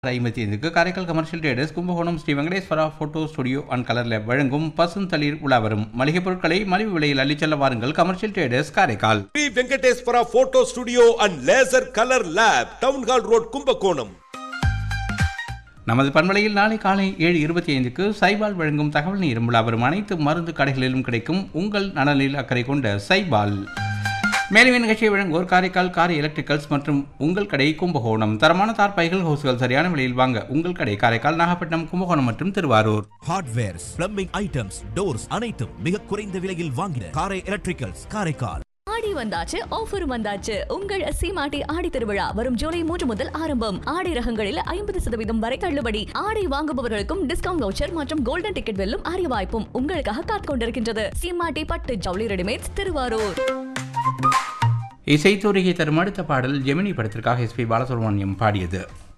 ஐம்பத்தி ஐந்துக்கு Karaikal commercial traders Kumbakonam Shri Venkateswara photo studio and colour lab வழங்கும் பசுந்தளிர் உலா வரும் மளிகை பொருட்களை மலிவு விலையில் அள்ளிச் செல்ல வாருங்கள் commercial traders Karaikal Shri Venkateswara photo studio and laser colour lab town hall road Kumbakonam நமது பண்பலையில் நாளை காலை ஏழு இருபத்தி ஐந்துக்கு சைபால் வழங்கும் தகவல் நீரும் விழா வரும் அனைத்து மருந்து கடைகளிலும் கிடைக்கும் உங்கள் நலனில் அக்கறை கொண்ட சைபால் மேலும் நிகழ்ச்சியை வழங்குவோர் காரைக்கால் காரை எலக்ட்ரிக்கல்ஸ் மற்றும் உங்கள் கடை கும்பகோணம் தரமான தார்பாய்கள் ஹோஸ்கள் சரியான விலையில் வாங்க உங்கள் கடை காரைக்கால் நாகப்பட்டினம் கும்பகோணம் மற்றும் Thiruvarur hardwares plumbing items doors அனைத்தும் மிக குறைந்த விலையில் வாங்கின காரை எலக்ட்ரிக்கல்ஸ் காரைக்கால் ஆடி வந்தாச்சு ஆஃபர் வந்தாச்சு உங்கள் சீமாட்டி ஆடி திருவிழா வரும் ஜூலை மூன்று முதல் ஆரம்பம் ஆடை ரகங்களில் ஐம்பது சதவீதம் வரை தள்ளுபடி ஆடை வாங்குபவர்களுக்கும் டிஸ்கவுண்ட் வவுச்சர் மற்றும் கோல்டன் டிக்கெட் வெல்லும் அரிய வாய்ப்பும் உங்களுக்காக காத்துக் கொண்டிருக்கின்றது சீமாட்டி பட்டு ஜவுளி ரெடிமேட்ஸ் திருவாரூர் இசைத்துறையை தரும் அடுத்த பாடல் ஜெமினி படத்திற்காக எஸ்பி பாலசுப்ரமணியம் பாடியது